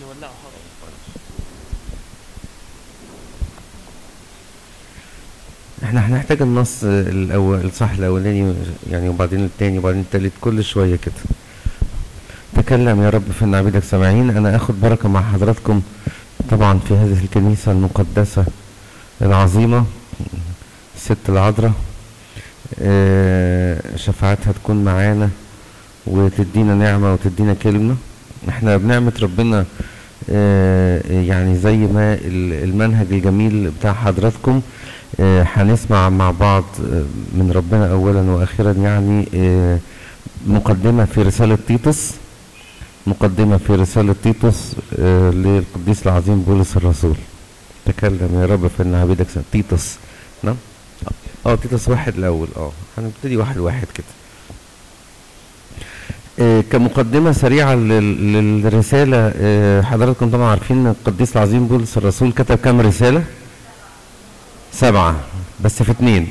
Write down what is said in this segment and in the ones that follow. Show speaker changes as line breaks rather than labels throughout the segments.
نولعه حاضر
احنا هنحتاج النص الاول الصح الاولاني يعني وبعدين التاني وبعدين التالت كل شويه كده تكلم يا رب في عبيدك سامعين انا اخد بركه مع حضراتكم طبعا في هذه الكنيسه المقدسه العظيمه الست العذراء آه، شفاعتها تكون معانا وتدينا نعمه وتدينا كلمه احنا بنعمه ربنا آه، يعني زي ما ال- المنهج الجميل بتاع حضراتكم آه، هنسمع مع بعض آه، من ربنا اولا واخيرا يعني آه، مقدمه في رساله تيتوس مقدمه في رساله تيتوس آه، للقديس العظيم بولس الرسول تكلم يا رب فان عبيدك سن- تيتوس نعم اه تيتوس واحد الاول اه هنبتدي واحد واحد كده آه، كمقدمة سريعة لل- للرسالة آه، حضراتكم طبعا عارفين إن القديس العظيم بولس الرسول كتب كام رسالة؟ سبعة بس في اتنين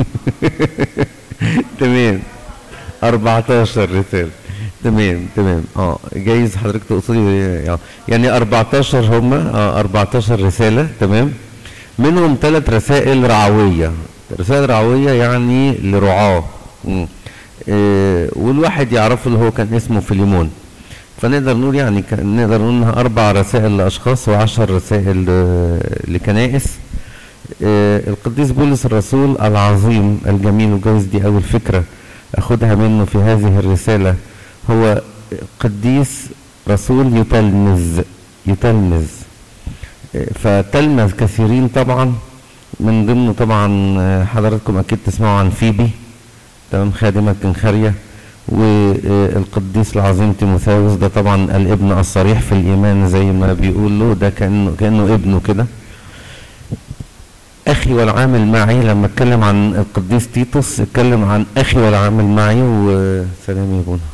تمام 14 رسالة تمام تمام اه جايز حضرتك تقصدي آه، يعني 14 هم اه 14 رسالة تمام منهم ثلاث رسائل رعوية رسائل رعوية يعني لرعاة مم. آه، والواحد يعرفه اللي هو كان اسمه فيليمون فنقدر نقول يعني كان- نقدر نقول انها اربع رسائل لاشخاص وعشر رسائل آه، لكنائس آه، القديس بولس الرسول العظيم الجميل وجايز دي اول فكره اخدها منه في هذه الرساله هو قديس رسول يتلمذ يتلمذ آه، فتلمذ كثيرين طبعا من ضمنه طبعا آه، حضراتكم اكيد تسمعوا عن فيبي تمام خادمة كنخارية والقديس العظيم تيموثاوس ده طبعا الابن الصريح في الإيمان زي ما بيقول له ده كأنه, كأنه ابنه كده أخي والعامل معي لما اتكلم عن القديس تيتوس اتكلم عن أخي والعامل معي وسلام يا ابونا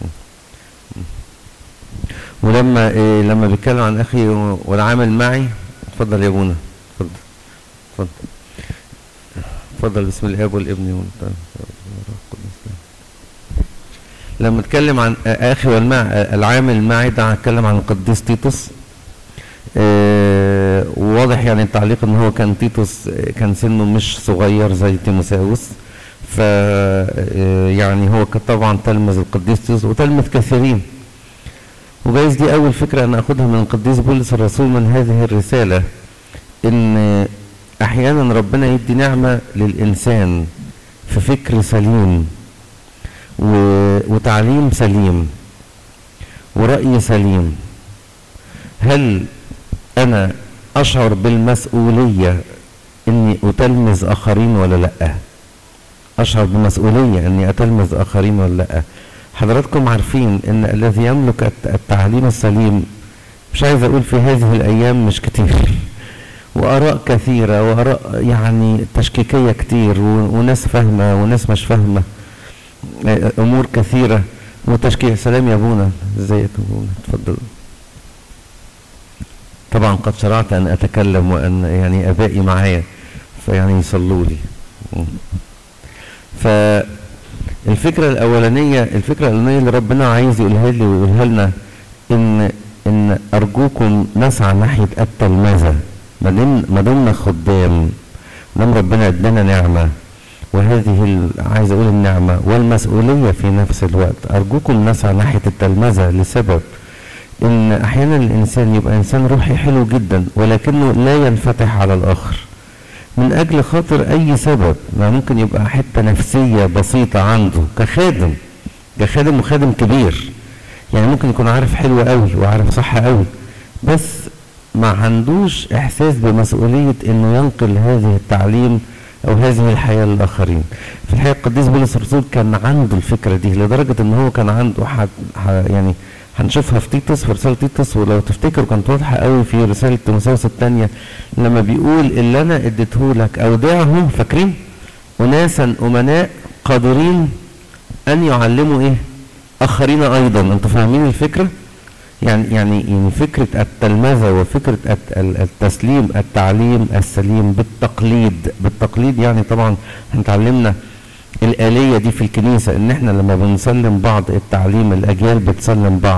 ولما إيه لما بيتكلم عن أخي والعامل معي اتفضل يا ابونا اتفضل اتفضل اتفضل بسم الاب والابن والروح القدس لما اتكلم عن اخي والمع العامل معي ده هتكلم عن القديس تيتوس آه، وواضح يعني التعليق ان هو كان تيتوس آه، كان سنه مش صغير زي تيموساوس ف آه، يعني هو كان طبعا تلمذ القديس تيتوس وتلمذ كثيرين وجايز دي اول فكره انا اخدها من القديس بولس الرسول من هذه الرساله ان احيانا ربنا يدي نعمه للانسان في فكر سليم و- وتعليم سليم ورأي سليم هل انا اشعر بالمسؤوليه اني اتلمذ اخرين ولا لا اشعر بمسؤوليه اني اتلمذ اخرين ولا لا حضراتكم عارفين ان الذي يملك الت- التعليم السليم مش عايز اقول في هذه الايام مش كتير واراء كثيره واراء يعني تشكيكيه كتير و- وناس فاهمه وناس مش فاهمه آه، امور كثيره وتشكيك سلام يا ابونا ازيك يا ابونا اتفضل طبعا قد شرعت ان اتكلم وان يعني ابائي معايا فيعني يصلوا لي م. فالفكره الاولانيه الفكره الاولانيه اللي ربنا عايز يقولها لي ويقولها لنا ان ان ارجوكم نسعى ناحيه التلمذه ما دام ما دمنا خدام ما دام ربنا ادانا نعمه وهذه ال- عايز اقول النعمه والمسؤوليه في نفس الوقت ارجوكم نسعى ناحيه التلمذه لسبب ان احيانا الانسان يبقى انسان روحي حلو جدا ولكنه لا ينفتح على الاخر من اجل خاطر اي سبب ما ممكن يبقى حته نفسيه بسيطه عنده كخادم كخادم وخادم كبير يعني ممكن يكون عارف حلو قوي وعارف صح قوي بس ما عندوش احساس بمسؤوليه انه ينقل هذه التعليم او هذه الحياه للاخرين في الحقيقه القديس بولس الرسول كان عنده الفكره دي لدرجه ان هو كان عنده حد ح- يعني هنشوفها في تيتوس في رساله تيتوس ولو تفتكروا كانت واضحه قوي في رساله تيموثاوس الثانيه لما بيقول اللي انا اديته لك اودعهم فاكرين اناسا امناء قادرين ان يعلموا ايه اخرين ايضا انتوا فاهمين الفكره يعني يعني يعني فكره التلمذه وفكره الت- ال- التسليم التعليم السليم بالتقليد بالتقليد يعني طبعا احنا اتعلمنا الآلية دي في الكنيسة إن إحنا لما بنسلم بعض التعليم الأجيال بتسلم بعض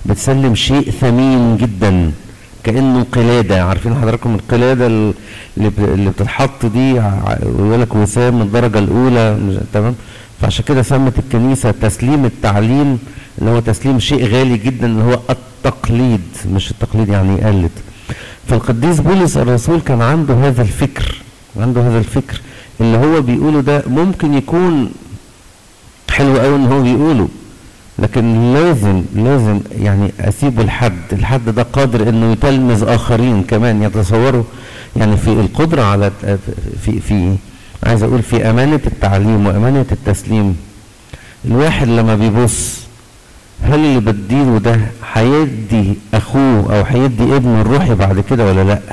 بتسلم شيء ثمين جدا كانه قلاده عارفين حضراتكم القلاده اللي اللي بتتحط دي ويقول لك وسام من الدرجه الاولى تمام فعشان كده سمت الكنيسه تسليم التعليم اللي هو تسليم شيء غالي جدا اللي هو التقليد مش التقليد يعني يقلد فالقديس بولس الرسول كان عنده هذا الفكر عنده هذا الفكر اللي هو بيقوله ده ممكن يكون حلو قوي ان هو بيقوله لكن لازم لازم يعني اسيبه لحد الحد ده قادر انه يتلمذ اخرين كمان يتصوروا يعني في القدره على في في عايز اقول في امانه التعليم وامانه التسليم الواحد لما بيبص هل اللي بديله ده هيدي اخوه او هيدي ابنه الروحي بعد كده ولا لا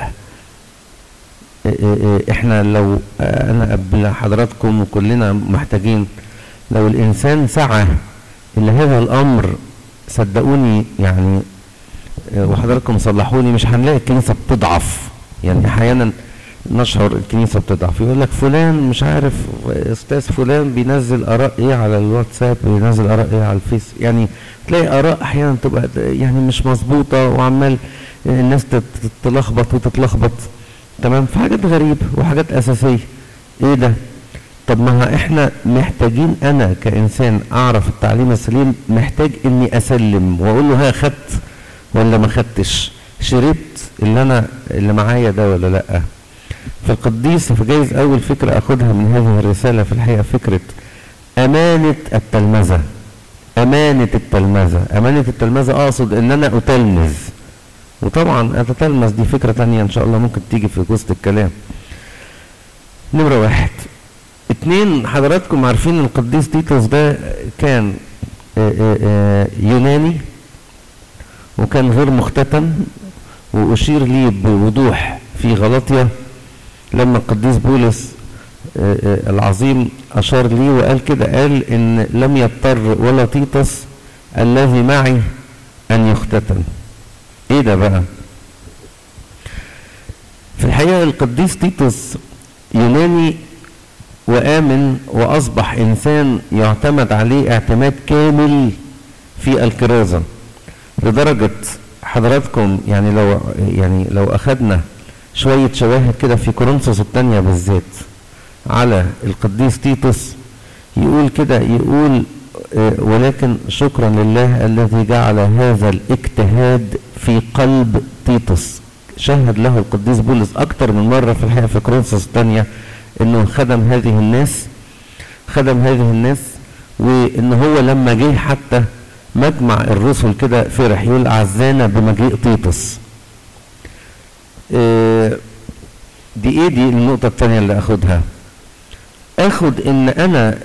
احنا لو انا قبل حضراتكم وكلنا محتاجين لو الانسان سعى الى هذا الامر صدقوني يعني وحضراتكم صلحوني مش هنلاقي الكنيسه بتضعف يعني احيانا نشعر الكنيسه بتضعف يقول لك فلان مش عارف استاذ فلان بينزل اراء ايه على الواتساب بينزل اراء ايه على الفيس يعني تلاقي اراء احيانا تبقى يعني مش مظبوطه وعمال الناس تتلخبط وتتلخبط تمام في حاجات غريبه وحاجات اساسيه ايه ده طب ما احنا محتاجين انا كانسان اعرف التعليم السليم محتاج اني اسلم واقول له ها خدت ولا ما خدتش شربت اللي انا اللي معايا ده ولا لا فالقديس فجايز اول فكره اخدها من هذه الرساله في الحقيقه فكره امانه التلمذه امانه التلمذه امانه التلمذه اقصد ان انا اتلمذ وطبعا اتتلمذ دي فكره تانية ان شاء الله ممكن تيجي في وسط الكلام نمره واحد اتنين حضراتكم عارفين القديس تيتوس ده كان يوناني وكان غير مختتن واشير ليه بوضوح في غلطية لما القديس بولس العظيم اشار لي وقال كده قال ان لم يضطر ولا تيتس الذي معي ان يختتن ايه ده بقى في الحقيقة القديس تيتوس يوناني وآمن وأصبح إنسان يعتمد عليه اعتماد كامل في الكرازة لدرجة حضراتكم يعني لو يعني لو أخذنا شوية شواهد كده في كورنثوس الثانية بالذات على القديس تيتوس يقول كده يقول ولكن شكرا لله الذي جعل هذا الاجتهاد في قلب تيتوس شهد له القديس بولس أكثر من مرة في الحقيقة في كورنثوس الثانية انه خدم هذه الناس خدم هذه الناس وان هو لما جه حتى مجمع الرسل كده فرح يقول اعزانا بمجيء تيتس اه دي ايه دي النقطة الثانية اللي اخدها اخد ان انا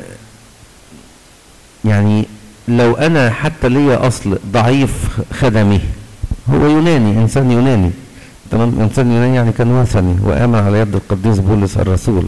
يعني لو انا حتى ليا اصل ضعيف خدمي هو يوناني انسان يوناني تمام انسان يوناني يعني كان وثني وامن على يد القديس بولس الرسول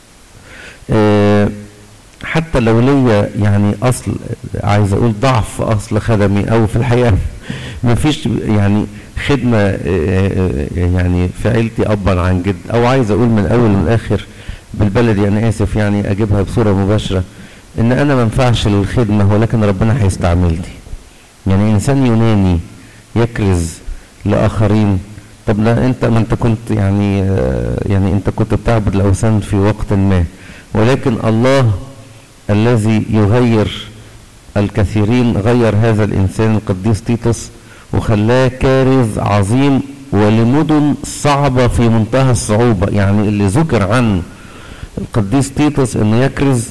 أه حتى لو ليا يعني اصل عايز اقول ضعف اصل خدمي او في الحقيقه ما فيش يعني خدمه أه يعني في عيلتي ابا عن جد او عايز اقول من الاول للاخر بالبلدي انا اسف يعني اجيبها بصوره مباشره ان انا ما ينفعش للخدمه ولكن ربنا هيستعملني يعني انسان يوناني يكرز لاخرين طب لا انت ما انت كنت يعني يعني انت كنت بتعبد الاوثان في وقت ما ولكن الله الذي يغير الكثيرين غير هذا الانسان القديس تيتوس وخلاه كارز عظيم ولمدن صعبة في منتهى الصعوبة يعني اللي ذكر عنه القديس تيتوس انه يكرز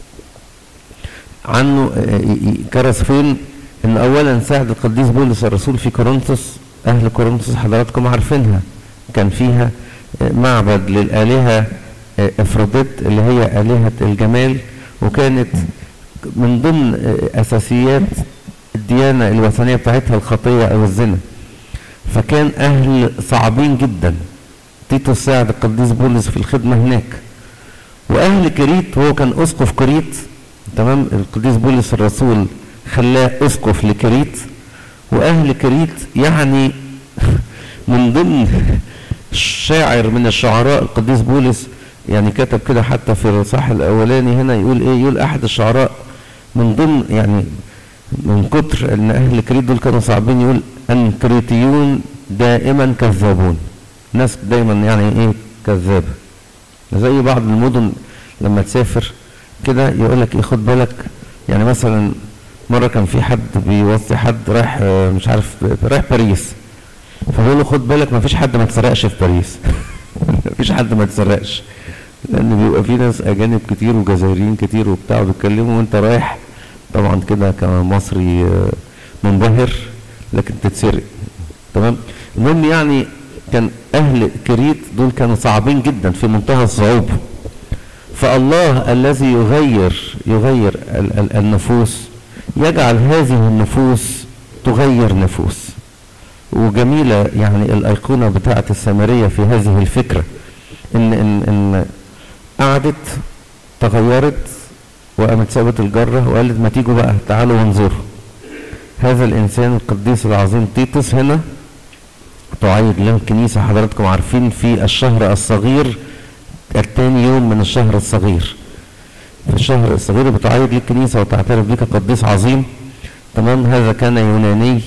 عنه كرز فين ان اولا ساعد القديس بولس الرسول في كورنثوس اهل كورنثوس حضراتكم عارفينها كان فيها معبد للآلهة افروديت اللي هي آلهة الجمال وكانت من ضمن اساسيات الديانة الوثنية بتاعتها الخطية او الزنا فكان اهل صعبين جدا تيتوس ساعد القديس بولس في الخدمة هناك واهل كريت هو كان اسقف كريت تمام القديس بولس الرسول خلاه اسقف لكريت واهل كريت يعني من ضمن شاعر من الشعراء القديس بولس يعني كتب كده حتى في الصح الاولاني هنا يقول ايه يقول احد الشعراء من ضمن يعني من كتر ان اهل كريت دول كانوا صعبين يقول الكريتيون دائما كذابون ناس دايما يعني ايه كذابه زي بعض المدن لما تسافر كده يقول لك ايه خد بالك يعني مثلا مره كان في حد بيوصي حد رايح آه، مش عارف رايح باريس فبيقول له خد بالك ما فيش حد ما اتسرقش في باريس ما فيش حد ما اتسرقش لان بيبقى في ناس اجانب كتير وجزائريين كتير وبتاع بيتكلموا وانت رايح طبعا كده كمصري آه، منبهر لكن تتسرق تمام المهم يعني كان اهل كريت دول كانوا صعبين جدا في منتهى الصعوبه فالله الذي يغير يغير ال- ال- النفوس يجعل هذه النفوس تغير نفوس وجميله يعني الايقونه بتاعه السامريه في هذه الفكره ان ان ان قعدت تغيرت وقامت سابت الجره وقالت ما تيجوا بقى تعالوا وانظروا هذا الانسان القديس العظيم تيتوس هنا تعيد له الكنيسه حضراتكم عارفين في الشهر الصغير الثاني يوم من الشهر الصغير في الشهر الصغير بتعيد للكنيسه وتعترف بك قديس عظيم تمام هذا كان يوناني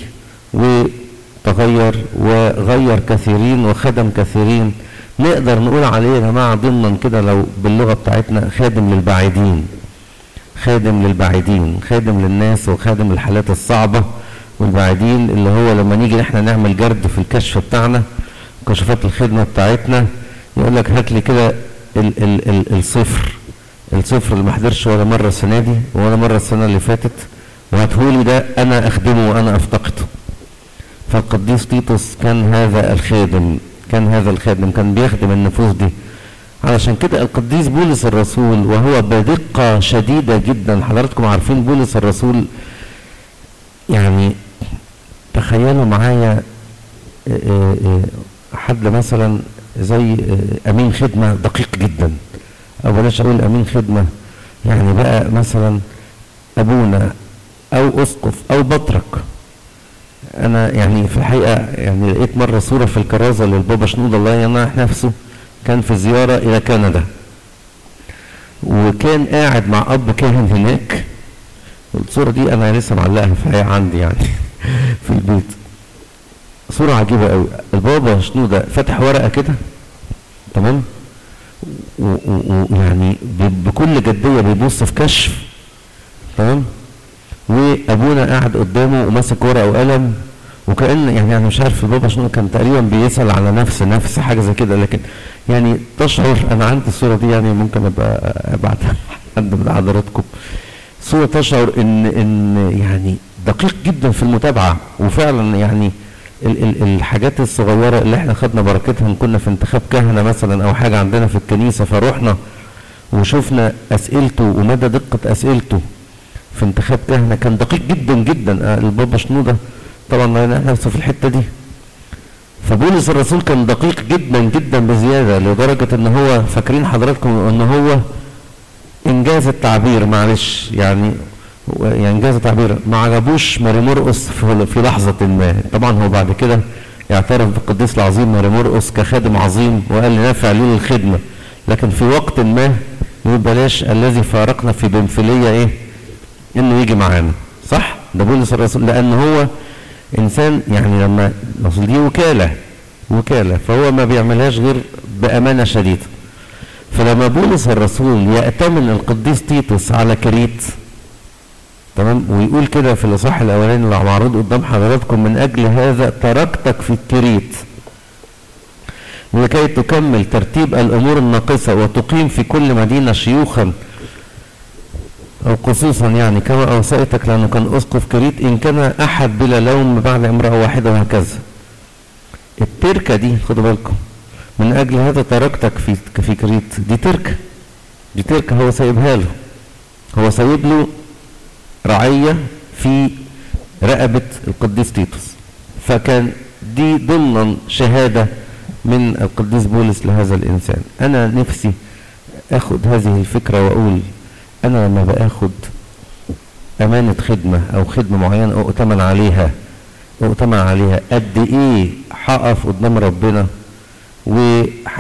وتغير وغير كثيرين وخدم كثيرين نقدر نقول عليه يا جماعه ضمنا كده لو باللغه بتاعتنا خادم للبعيدين خادم للبعيدين خادم للناس وخادم للحالات الصعبه والبعيدين اللي هو لما نيجي احنا نعمل جرد في الكشف بتاعنا كشوفات الخدمه بتاعتنا يقول لك هات لي كده ال ال ال الصفر الصفر اللي ما حضرش ولا مره السنه دي ولا مره السنه اللي فاتت وهاتهولي ده انا اخدمه وانا افتقده فالقديس تيتوس كان هذا الخادم كان هذا الخادم كان بيخدم النفوس دي علشان كده القديس بولس الرسول وهو بدقة شديدة جدا حضراتكم عارفين بولس الرسول يعني تخيلوا معايا آه، آه، آه، حد مثلا زي آه، امين خدمة دقيق جدا او بلاش اقول امين خدمة يعني بقى مثلا ابونا او اسقف او بطرك انا يعني في الحقيقه يعني لقيت مره صوره في الكرازه للبابا شنود الله يناح نفسه كان في زياره الى كندا وكان قاعد مع اب كاهن هناك الصوره دي انا لسه معلقها في الحقيقه عندي يعني في البيت صوره عجيبه قوي البابا شنوده فتح ورقه كده تمام و- و- ويعني ب- بكل جديه بيبص في كشف تمام وابونا قاعد قدامه وماسك ورقه وقلم وكان يعني انا مش عارف البابا شنو كان تقريبا بيسال على نفس نفس حاجه زي كده لكن يعني تشعر انا عندي الصوره دي يعني ممكن ابقى ابعتها حد من حضراتكم صوره تشعر ان ان يعني دقيق جدا في المتابعه وفعلا يعني ال ال الحاجات الصغيره اللي احنا خدنا بركتها إن كنا في انتخاب كهنه مثلا او حاجه عندنا في الكنيسه فروحنا وشفنا اسئلته ومدى دقه اسئلته في انتخاب كهنه كان دقيق جدا جدا آه، البابا شنوده طبعا لان نفسه في الحته دي فبولس الرسول كان دقيق جدا جدا بزياده لدرجه ان هو فاكرين حضراتكم ان هو انجاز التعبير معلش يعني هو- يعني انجاز التعبير ما عجبوش ماري مرقس في في لحظه ما طبعا هو بعد كده يعترف بالقديس العظيم ماري مرقس كخادم عظيم وقال لنافع لي الخدمه لكن في وقت ما يقول بلاش الذي فارقنا في بنفليه ايه انه يجي معانا صح ده بولس الرسول لان هو انسان يعني لما اصل دي وكاله وكاله فهو ما بيعملهاش غير بامانه شديده فلما بولس الرسول يأتمن القديس تيتوس على كريت تمام ويقول كده في الاصحاح الاولاني اللي معروض قدام حضراتكم من اجل هذا تركتك في الكريت لكي تكمل ترتيب الامور الناقصه وتقيم في كل مدينه شيوخا أو خصوصا يعني كما أوصيتك لأنه كان أسقف كريت إن كان أحد بلا لوم بعد امرأة واحدة وهكذا التركة دي خدوا بالكم من أجل هذا تركتك في في كريت دي تركة دي تركة هو سايبها له هو سايب له رعية في رقبة القديس تيتوس فكان دي ضمنا شهادة من القديس بولس لهذا الإنسان أنا نفسي أخد هذه الفكرة وأقول انا لما باخد امانة خدمة او خدمة معينة اؤتمن عليها اؤتمن عليها قد ايه هقف قدام ربنا وح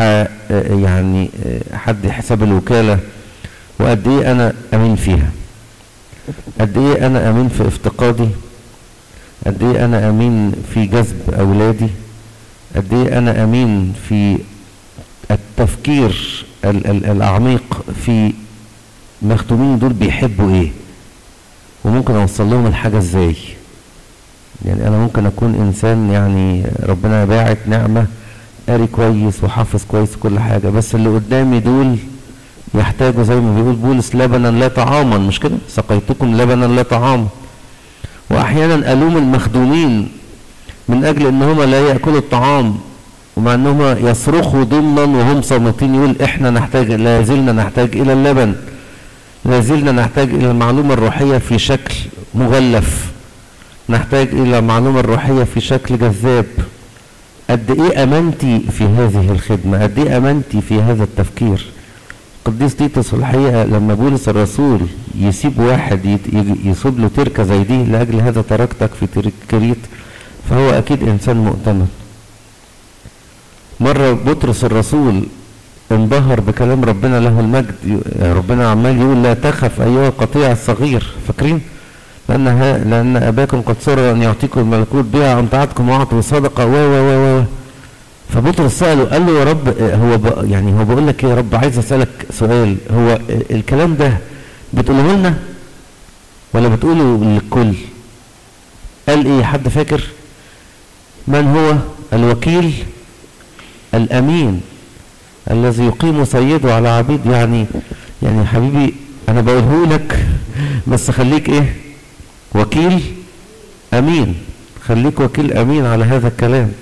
يعني حد حساب الوكالة وقد ايه انا امين فيها قد ايه انا امين في افتقادي قد ايه انا امين في جذب اولادي قد ايه انا امين في التفكير ال ال العميق في مخدومين دول بيحبوا ايه وممكن اوصل لهم الحاجه ازاي يعني انا ممكن اكون انسان يعني ربنا باعت نعمه قاري كويس وحافظ كويس كل حاجه بس اللي قدامي دول يحتاجوا زي ما بيقول بولس لبنا لا طعاما مش كده سقيتكم لبنا لا طعاما واحيانا الوم المخدومين من اجل ان هم لا ياكلوا الطعام ومع انهم يصرخوا ضمنا وهم صامتين يقول احنا نحتاج لا زلنا نحتاج الى اللبن لا زلنا نحتاج الى المعلومه الروحيه في شكل مغلف نحتاج الى المعلومه الروحيه في شكل جذاب قد ايه امانتي في هذه الخدمه قد ايه امانتي في هذا التفكير قديس تيتوس الحقيقه لما بولس الرسول يسيب واحد يصيب له تركه زي دي لاجل هذا تركتك في كريت فهو اكيد انسان مؤتمن مره بطرس الرسول انبهر بكلام ربنا له المجد يعني ربنا عمال يقول لا تخف ايها القطيع الصغير فاكرين لان لان اباكم قد سر ان يعطيكم الملكوت بها امتعتكم واعطوا صدقه و و و فبطرس ساله قال له يا رب هو ب... يعني هو بيقول لك يا رب عايز اسالك سؤال هو الكلام ده بتقوله لنا ولا بتقوله للكل قال ايه حد فاكر من هو الوكيل الامين الذي يقيم سيده على عبيد يعني يعني حبيبي انا بقوله لك بس خليك ايه وكيل امين خليك وكيل امين على هذا الكلام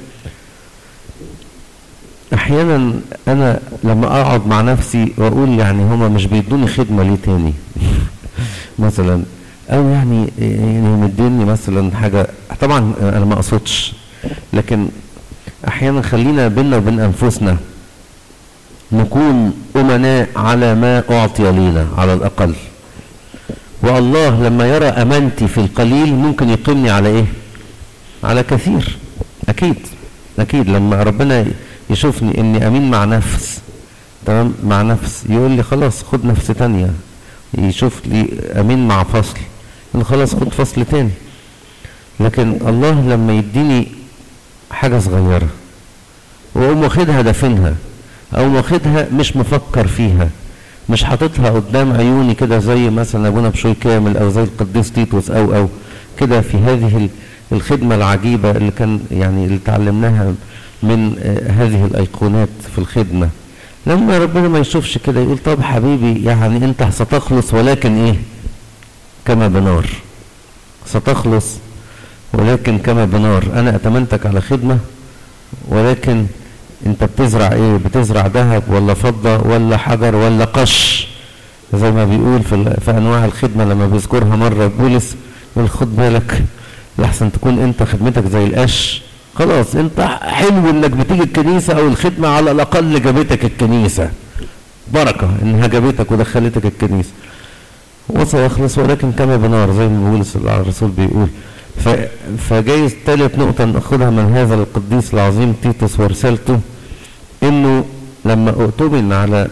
احيانا انا لما اقعد مع نفسي واقول يعني هما مش بيدوني خدمه ليه تاني مثلا او يعني يعني مديني مثلا حاجه طبعا انا ما اقصدش لكن احيانا خلينا بينا وبين انفسنا نكون امناء على ما اعطي لينا على الاقل والله لما يرى امانتي في القليل ممكن يقيمني على ايه على كثير اكيد اكيد لما ربنا يشوفني اني امين مع نفس تمام مع نفس يقول لي خلاص خد نفس تانية يشوف لي امين مع فصل يقول خلاص خد فصل تاني لكن الله لما يديني حاجة صغيرة واقوم واخدها دافنها او واخدها مش مفكر فيها مش حاططها قدام عيوني كده زي مثلا ابونا بشوي كامل او زي القديس تيتوس او او كده في هذه الخدمه العجيبه اللي كان يعني اللي اتعلمناها من هذه الايقونات في الخدمه لما ربنا ما يشوفش كده يقول طب حبيبي يعني انت ستخلص ولكن ايه كما بنار ستخلص ولكن كما بنار انا اتمنتك على خدمه ولكن انت بتزرع ايه بتزرع ذهب ولا فضة ولا حجر ولا قش زي ما بيقول في, في انواع الخدمة لما بيذكرها مرة بولس يقول خد بالك لحسن تكون انت خدمتك زي القش خلاص انت حلو انك بتيجي الكنيسة او الخدمة على الاقل جابتك الكنيسة بركة انها جابتك ودخلتك الكنيسة وسيخلص ولكن كما بنار زي ما بولس الرسول بيقول فجايز ثالث نقطة ناخدها من هذا القديس العظيم تيتوس ورسالته انه لما اؤتمن على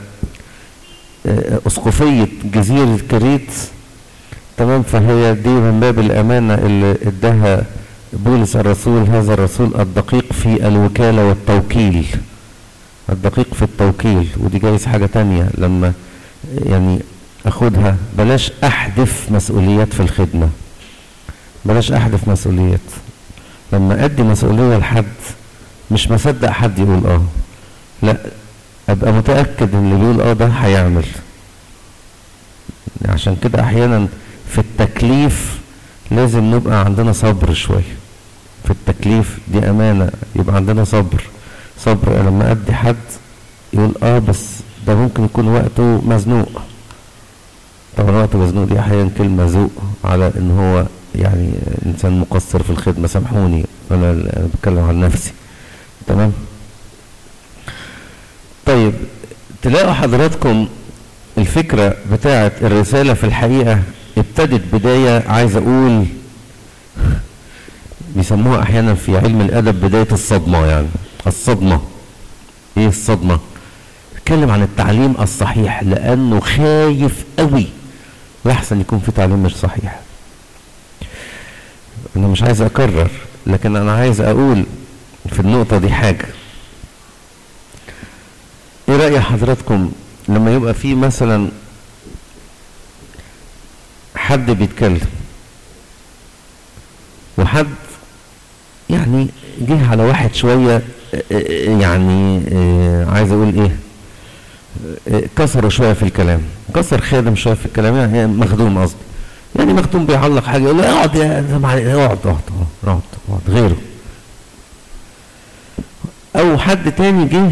اسقفية جزيرة كريت تمام فهي دي من باب الامانة اللي اداها بولس الرسول هذا الرسول الدقيق في الوكالة والتوكيل الدقيق في التوكيل ودي جايز حاجة تانية لما يعني اخدها بلاش احدث مسؤوليات في الخدمه بلاش احدث مسؤوليات لما ادي مسؤوليه لحد مش مصدق حد يقول اه لا ابقى متاكد ان اللي بيقول اه ده هيعمل عشان كده احيانا في التكليف لازم نبقى عندنا صبر شويه في التكليف دي امانه يبقى عندنا صبر صبر لما ادي حد يقول اه بس ده ممكن يكون وقته مزنوق طبعا وقت مزنوق دي احيانا كلمه ذوق على ان هو يعني انسان مقصر في الخدمه سامحوني انا بتكلم عن نفسي تمام طيب تلاقوا حضراتكم الفكره بتاعه الرساله في الحقيقه ابتدت بدايه عايز اقول بيسموها احيانا في علم الادب بدايه الصدمه يعني الصدمه ايه الصدمه اتكلم عن التعليم الصحيح لانه خايف قوي لحسن يكون في تعليم مش صحيح انا مش عايز اكرر لكن انا عايز اقول في النقطة دي حاجة ايه رأي حضراتكم لما يبقى في مثلا حد بيتكلم وحد يعني جه على واحد شوية يعني عايز اقول ايه كسروا شوية في الكلام كسر خادم شوية في الكلام يعني مخدوم قصدي يعني مخدوم بيعلق حاجة يقول له اقعد يا اقعد اقعد اقعد اقعد اقعد غيره او حد تاني جه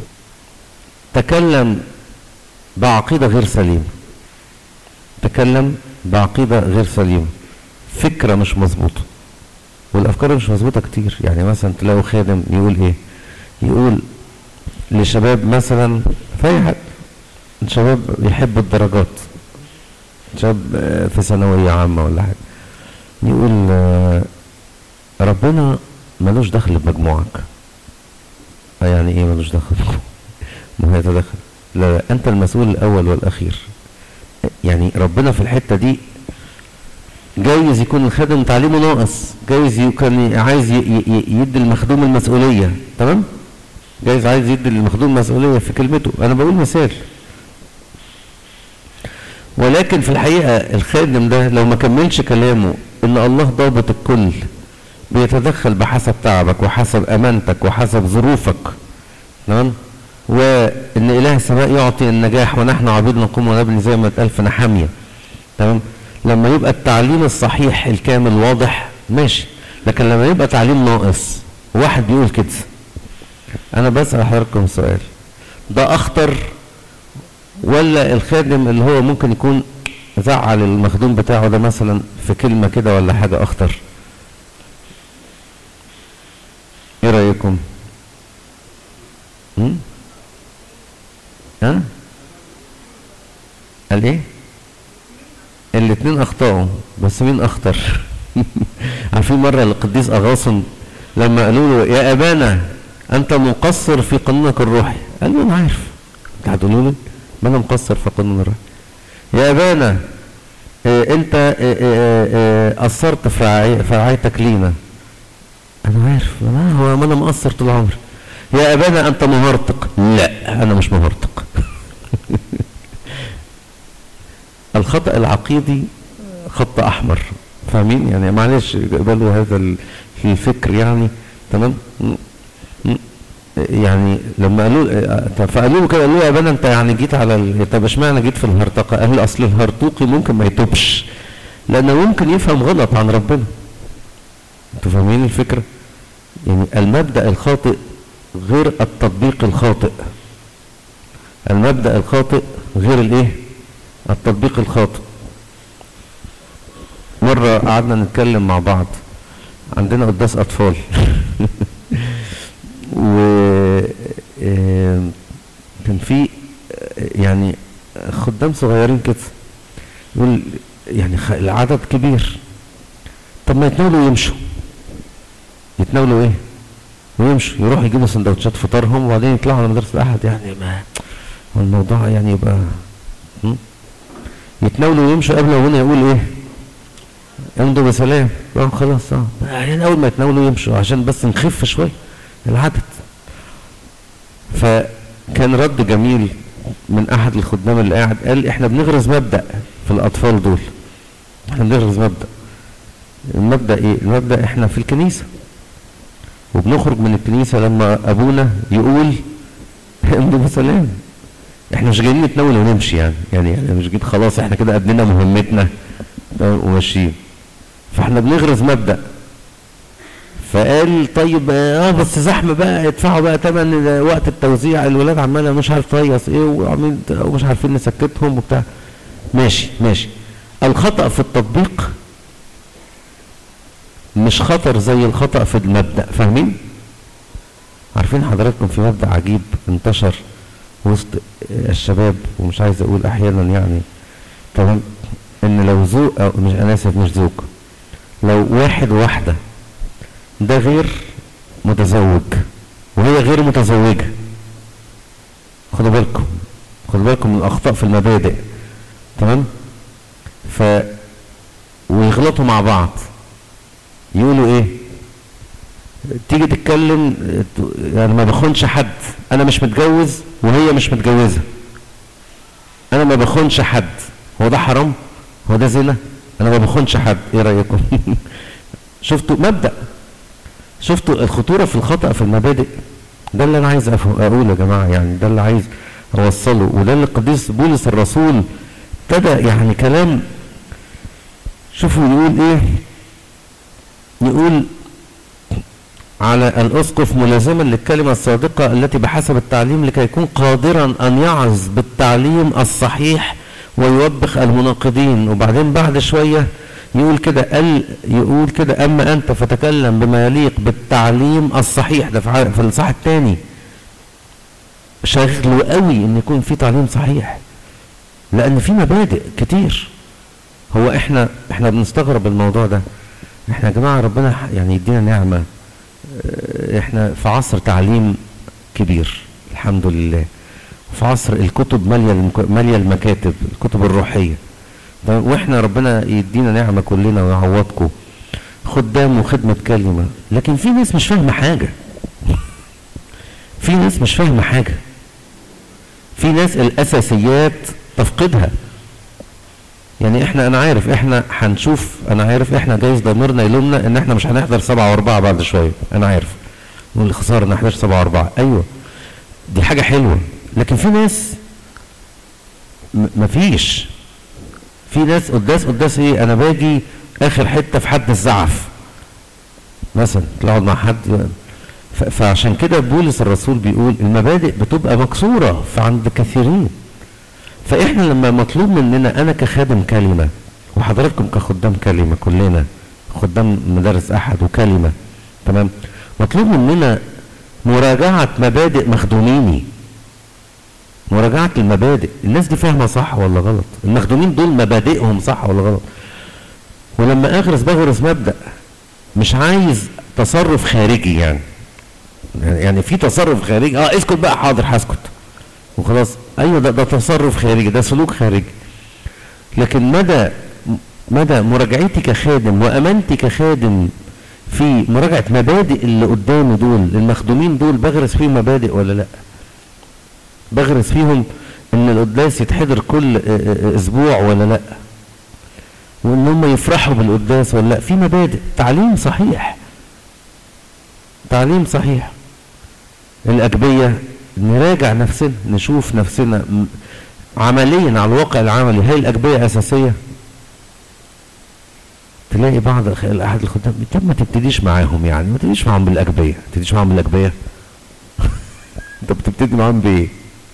تكلم بعقيدة غير سليمة تكلم بعقيدة غير سليمة فكرة مش مظبوطة والافكار مش مظبوطة كتير يعني مثلا تلاقوا خادم يقول ايه يقول لشباب مثلا في حد شباب يحب الدرجات شاب في ثانوية عامة ولا حاجة يقول ربنا ملوش دخل بمجموعك يعني ايه ملوش دخل ما هو يتدخل لا, لا انت المسؤول الاول والاخير يعني ربنا في الحتة دي جايز يكون الخادم تعليمه ناقص جايز يكون عايز يدي المخدوم المسؤولية تمام جايز عايز يدي المخدوم مسؤولية في كلمته انا بقول مثال ولكن في الحقيقة الخادم ده لو ما كملش كلامه ان الله ضابط الكل بيتدخل بحسب تعبك وحسب امانتك وحسب ظروفك تمام وان اله السماء يعطي النجاح ونحن عبيد نقوم ونبني زي ما اتقال في نحاميه تمام لما يبقى التعليم الصحيح الكامل واضح ماشي لكن لما يبقى تعليم ناقص واحد بيقول كده انا بسال حضراتكم سؤال ده اخطر ولا الخادم اللي هو ممكن يكون زعل المخدوم بتاعه ده مثلا في كلمه كده ولا حاجه اخطر ايه رايكم هم؟ ها قال ايه الاثنين اخطاوا بس مين اخطر عارفين مره القديس اغاصن لما قالوا له يا ابانا انت مقصر في قانونك الروحي قال له انا عارف انت هتقولوا لي ما انا مقصر في قانون الروحي يا ابانا إيه انت إيه إيه قصرت في رعايتك لينا انا عارف انا هو ما انا مقصر طول عمري يا ابانا انت مهرطق لا انا مش مهرطق الخطأ العقيدي خط احمر فاهمين يعني معلش اقبلوا هذا الفكر يعني تمام يعني لما قالوا فقالوا له كده قالوا له يا ابانا انت يعني جيت على ال... طب اشمعنى جيت في الهرطقه؟ قال اصل الهرطوقي ممكن ما يتوبش لانه ممكن يفهم غلط عن ربنا. انتوا فاهمين الفكره؟ يعني المبدا الخاطئ غير التطبيق الخاطئ. المبدا الخاطئ غير الايه؟ التطبيق الخاطئ. مره قعدنا نتكلم مع بعض عندنا قداس اطفال و كان في يعني خدام صغيرين كده يقول يعني العدد كبير طب ما يتناولوا ويمشوا يتناولوا ايه ويمشوا يروحوا يجيبوا سندوتشات فطارهم وبعدين يطلعوا على مدرسه الاحد يعني ما هو الموضوع يعني يبقى يتناولوا ويمشوا قبل ما يقول ايه يمضوا بسلام اه خلاص اه يعني اول ما يتناولوا يمشوا عشان بس نخف شويه العدد فكان رد جميل من احد الخدام اللي قاعد قال احنا بنغرز مبدا في الاطفال دول احنا بنغرز مبدا المبدا ايه المبدا احنا في الكنيسه وبنخرج من الكنيسه لما ابونا يقول امضوا بسلام احنا مش جايين نتناول ونمشي يعني يعني, يعني مش جيت خلاص احنا كده قدنا مهمتنا وماشيين فاحنا بنغرز مبدا فقال طيب اه بس زحمه بقى ادفعوا بقى تمن وقت التوزيع الولاد عماله مش عارف تريص ايه وعاملين ومش عارفين نسكتهم وبتاع ماشي ماشي الخطا في التطبيق مش خطر زي الخطا في المبدا فاهمين عارفين حضراتكم في مبدا عجيب انتشر وسط الشباب ومش عايز اقول احيانا يعني تمام ان لو زوج او مش انا اسف مش زوج لو واحد وواحده ده غير متزوج وهي غير متزوجة خدوا بالكم خدوا بالكم من الأخطاء في المبادئ تمام ف ويغلطوا مع بعض يقولوا ايه تيجي تتكلم انا ما بخونش حد انا مش متجوز وهي مش متجوزه انا ما بخونش حد هو ده حرام هو ده زنا انا ما بخونش حد ايه رايكم شفتوا مبدا شفتوا الخطوره في الخطا في المبادئ ده اللي انا عايز اقوله يا جماعه يعني ده اللي عايز اوصله وده اللي القديس بولس الرسول ابتدى يعني كلام شوفوا يقول ايه يقول على الاسقف ملازما للكلمه الصادقه التي بحسب التعليم لكي يكون قادرا ان يعظ بالتعليم الصحيح ويوبخ المناقضين وبعدين بعد شويه يقول كده قال يقول كده اما انت فتكلم بما يليق بالتعليم الصحيح ده في الاصحاح الثاني شاغله قوي ان يكون في تعليم صحيح لان في مبادئ كتير هو احنا احنا بنستغرب الموضوع ده احنا يا جماعه ربنا يعني يدينا نعمه احنا في عصر تعليم كبير الحمد لله في عصر الكتب ماليه ماليه المكاتب الكتب الروحيه واحنا ربنا يدينا نعمه كلنا ويعوضكم خدام وخدمه كلمه لكن في ناس مش فاهمه حاجه في ناس مش فاهمه حاجه في ناس الاساسيات تفقدها يعني احنا انا عارف احنا هنشوف انا عارف احنا جايز ضميرنا يلومنا ان احنا مش هنحضر سبعة واربعة بعد شوية انا عارف نقول خسارة ان احضر سبعة واربعة ايوه دي حاجة حلوة لكن في ناس مفيش في ناس قداس قداس ايه انا باجي اخر حتة في حد الزعف مثلا تقعد مع حد فعشان كده بولس الرسول بيقول المبادئ بتبقى مكسورة عند كثيرين فاحنا لما مطلوب مننا انا كخادم كلمه وحضراتكم كخدام كلمه كلنا خدام مدارس احد وكلمه تمام مطلوب مننا مراجعه مبادئ مخدوميني مراجعه المبادئ الناس دي فاهمه صح ولا غلط المخدومين دول مبادئهم صح ولا غلط ولما اغرس بغرس مبدا مش عايز تصرف خارجي يعني يعني في تصرف خارجي اه اسكت بقى حاضر هسكت وخلاص ايوه ده, ده تصرف خارجي ده سلوك خارجي لكن مدى مدى مراجعتي كخادم وامانتي كخادم في مراجعه مبادئ اللي قدامي دول المخدومين دول بغرس فيهم مبادئ ولا لا بغرس فيهم ان القداس يتحضر كل اسبوع ولا لا وان هم يفرحوا بالقداس ولا لا في مبادئ تعليم صحيح تعليم صحيح الاجبيه نراجع نفسنا نشوف نفسنا عمليا على الواقع العملي هل الأجبية أساسية تلاقي بعض الأحد الخدام طب ما تبتديش معاهم يعني ما تبتديش معاهم بالأجبية ما تبتديش معاهم بالأجبية انت بتبتدي معاهم بإيه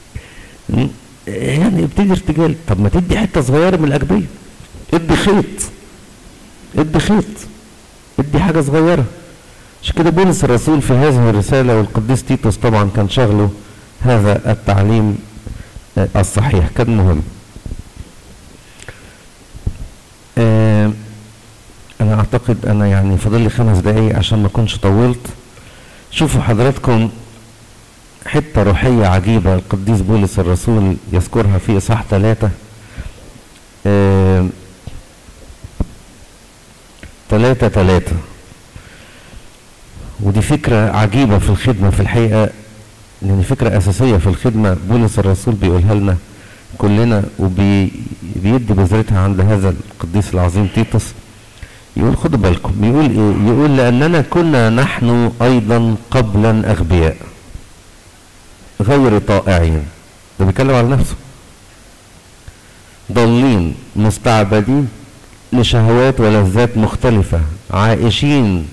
يعني ابتدي ارتجال طب ما تدي حتة صغيرة من الأجبية ادي خيط ادي خيط ادي حاجة صغيرة عشان كده بولس الرسول في هذه الرسالة والقديس تيتوس طبعا كان شغله هذا التعليم الصحيح كان مهم آه انا اعتقد انا يعني فاضل لي خمس دقايق عشان ما اكونش طولت شوفوا حضراتكم حته روحيه عجيبه القديس بولس الرسول يذكرها في اصحاح ثلاثه آه ثلاثة ثلاثة ودي فكرة عجيبة في الخدمة في الحقيقة لأن فكرة أساسية في الخدمة بولس الرسول بيقولها لنا كلنا وبيدي بذرتها عند هذا القديس العظيم تيتوس يقول خدوا بالكم يقول ايه يقول لأننا كنا نحن أيضا قبلا أغبياء غير طائعين ده بيتكلم على نفسه ضالين مستعبدين لشهوات ولذات مختلفة عائشين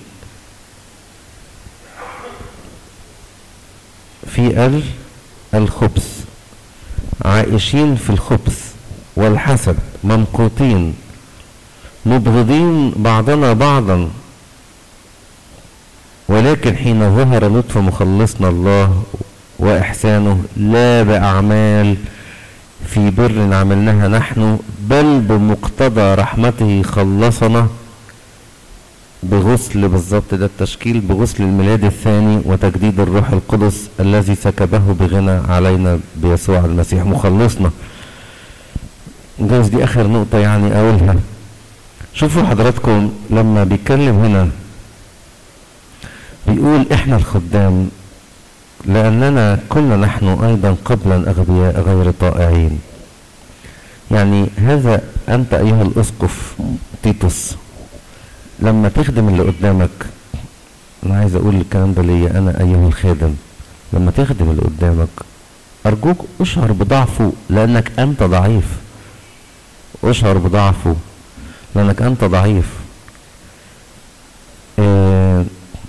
في ال الخبث عائشين في الخبث والحسد ممقوتين مبغضين بعضنا بعضا ولكن حين ظهر لطف مخلصنا الله وإحسانه لا بأعمال في بر عملناها نحن بل بمقتضى رحمته خلصنا بغسل بالظبط ده التشكيل بغسل الميلاد الثاني وتجديد الروح القدس الذي سكبه بغنى علينا بيسوع المسيح مخلصنا جايز دي اخر نقطة يعني اقولها شوفوا حضراتكم لما بيتكلم هنا بيقول احنا الخدام لاننا كنا نحن ايضا قبلا اغبياء غير طائعين يعني هذا انت ايها الاسقف تيتوس لما تخدم اللي قدامك انا عايز اقول الكلام ده ليا انا ايها الخادم لما تخدم اللي قدامك ارجوك اشعر بضعفه لانك انت ضعيف اشعر بضعفه لانك انت ضعيف آه،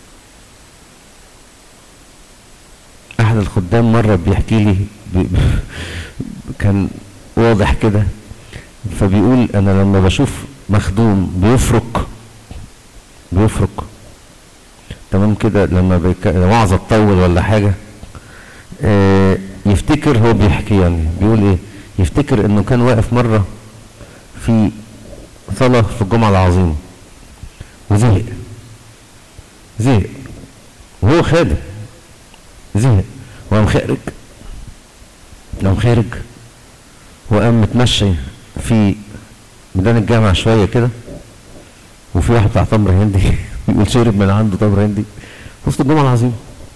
احد الخدام مره بيحكي لي بي كان واضح كده فبيقول انا لما بشوف مخدوم بيفرك بيفرك تمام كده لما بيك... وعظه تطول ولا حاجه آه، يفتكر هو بيحكي يعني بيقول ايه يفتكر انه كان واقف مره في صلاه في الجمعه العظيمه وزهق زهق وهو خادم زهق وقام خارج قام خارج وقام متمشي في ميدان الجامعة شوية كده وفي واحد بتاع تمر هندي يقول شرب من عنده تمر هندي وسط الجمعة العظيمة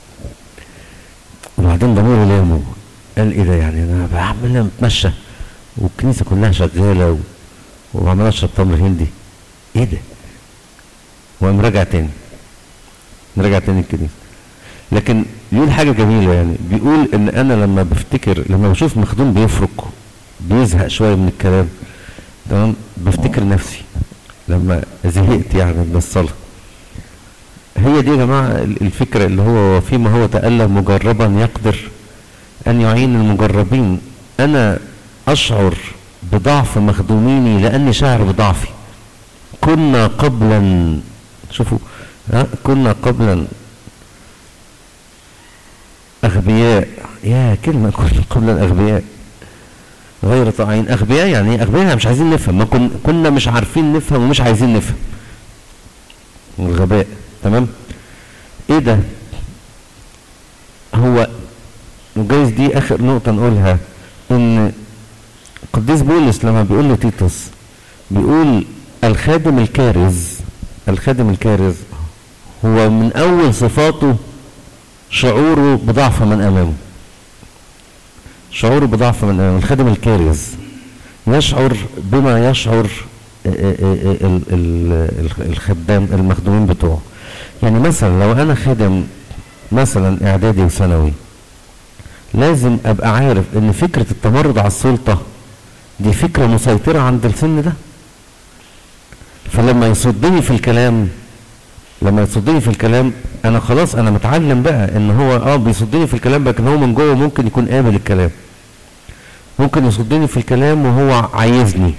وبعدين ضميره لامه قال ايه ده يعني انا بعمل متمشى والكنيسة كلها شغالة و... وعمال اشرب تمر هندي ايه ده وقام راجع تاني نرجع تاني الكنيسة لكن بيقول حاجة جميلة يعني بيقول ان انا لما بفتكر لما بشوف مخدوم بيفرك بيزهق شوية من الكلام تمام بفتكر نفسي لما زهقت يعني من الصلاة هي دي يا جماعة الفكرة اللي هو فيما هو تألم مجربا يقدر أن يعين المجربين أنا أشعر بضعف مخدوميني لأني شاعر بضعفي كنا قبلا شوفوا ها كنا قبلا أغبياء يا كلمة كنا قبلا أغبياء غير طاعين أغبياء يعني ايه أغبياء يعني مش عايزين نفهم ما كن كنا مش عارفين نفهم ومش عايزين نفهم الغباء تمام ايه ده هو وجايز دي اخر نقطة نقولها ان قديس بولس لما بيقول لتيتوس بيقول الخادم الكارز الخادم الكارز هو من اول صفاته شعوره بضعف من امامه شعوره بضعف من امامه الخادم الكارز يشعر بما يشعر الخدام المخدومين بتوعه يعني مثلا لو انا خادم مثلا اعدادي وثانوي لازم ابقى عارف ان فكرة التمرد على السلطة دي فكرة مسيطرة عند السن ده فلما يصدني في الكلام لما يصدني في الكلام انا خلاص انا متعلم بقى ان هو اه بيصدني في الكلام لكن هو من جوه ممكن يكون قابل الكلام ممكن يصدني في الكلام وهو عايزني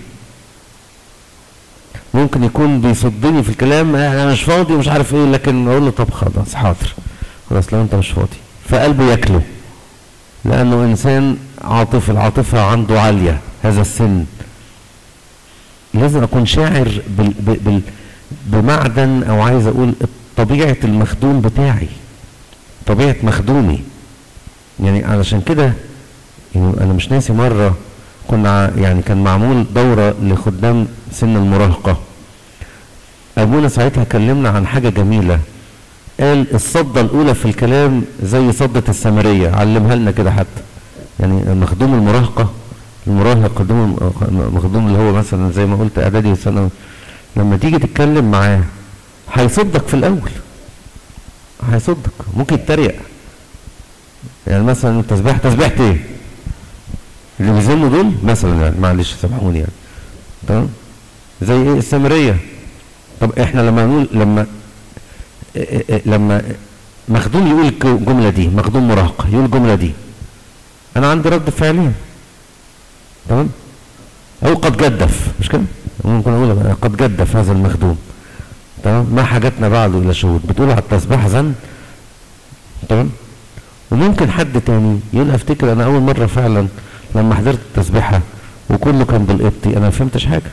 ممكن يكون بيصدني في الكلام انا مش فاضي ومش عارف ايه لكن اقول له طب خلاص حاضر خلاص لو انت مش فاضي فقلبه ياكله لانه انسان عاطفي العاطفه عنده عاليه هذا السن لازم اكون شاعر بال بال بمعدن او عايز اقول طبيعه المخدوم بتاعي طبيعه مخدومي يعني علشان كده يعني انا مش ناسي مره كنا يعني كان معمول دوره لخدام سن المراهقه ابونا ساعتها كلمنا عن حاجه جميله قال الصدة الأولى في الكلام زي صدة السامرية علمها لنا كده حتى يعني مخدوم المراهقة المراهق مخدوم اللي هو مثلا زي ما قلت إعدادي وثانوي لما تيجي تتكلم معاه هيصدك في الأول هيصدك ممكن يتريق يعني مثلا التسبيح تسبيحة ايه؟ اللي بيزنوا دول مثلا يعني معلش سامحوني يعني تمام؟ زي ايه السامرية طب احنا لما نقول لما لما مخدوم يقول الجملة دي مخدوم مراهقة يقول الجملة دي أنا عندي رد فعليا تمام أو قد جدف مش كده ممكن أقول قد جدف هذا المخدوم تمام ما حاجتنا بعده إلى شهود بتقول على التسبيح زن تمام وممكن حد تاني يقول أفتكر أنا أول مرة فعلا لما حضرت التسبيحة وكله كان بالقبطي أنا ما فهمتش حاجة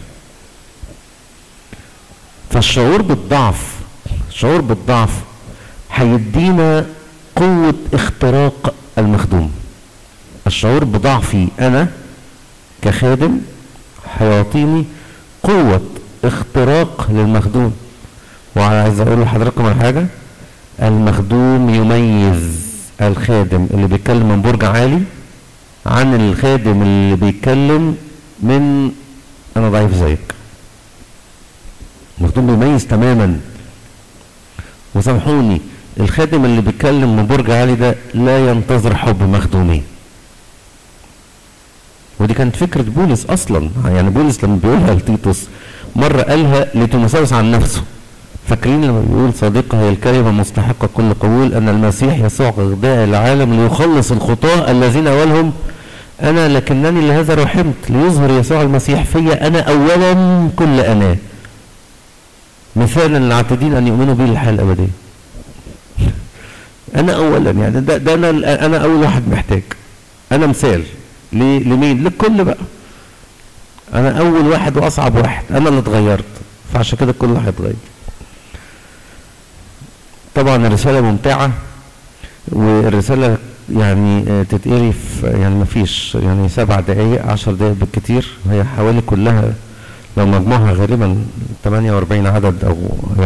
فالشعور بالضعف الشعور بالضعف هيدينا قوة اختراق المخدوم الشعور بضعفي أنا كخادم هيعطيني قوة اختراق للمخدوم وعايز اقول لحضراتكم على حاجة المخدوم يميز الخادم اللي بيتكلم من برج عالي عن الخادم اللي بيتكلم من انا ضعيف زيك المخدوم بيميز تماما وسامحوني الخادم اللي بيتكلم من برج عالي ده لا ينتظر حب مخدومين ودي كانت فكرة بولس أصلا يعني بولس لما بيقولها لتيتوس مرة قالها لتيموثاوس عن نفسه فاكرين لما بيقول صديقة هي الكلمة مستحقة كل قبول أن المسيح يسوع غذاء العالم ليخلص الخطاة الذين أولهم أنا لكنني لهذا رحمت ليظهر يسوع المسيح فيا أنا أولا كل أنا مثالا للعاتدين أن يؤمنوا به للحياة الأبدية أنا أولا يعني ده, ده أنا أنا أول واحد محتاج أنا مثال لمين؟ للكل بقى أنا أول واحد وأصعب واحد أنا اللي اتغيرت فعشان كده الكل هيتغير طبعا الرسالة ممتعة والرسالة يعني تتقري في يعني ما فيش يعني سبع دقايق عشر دقايق بالكتير هي حوالي كلها لو مجموعها غالبا 48 عدد او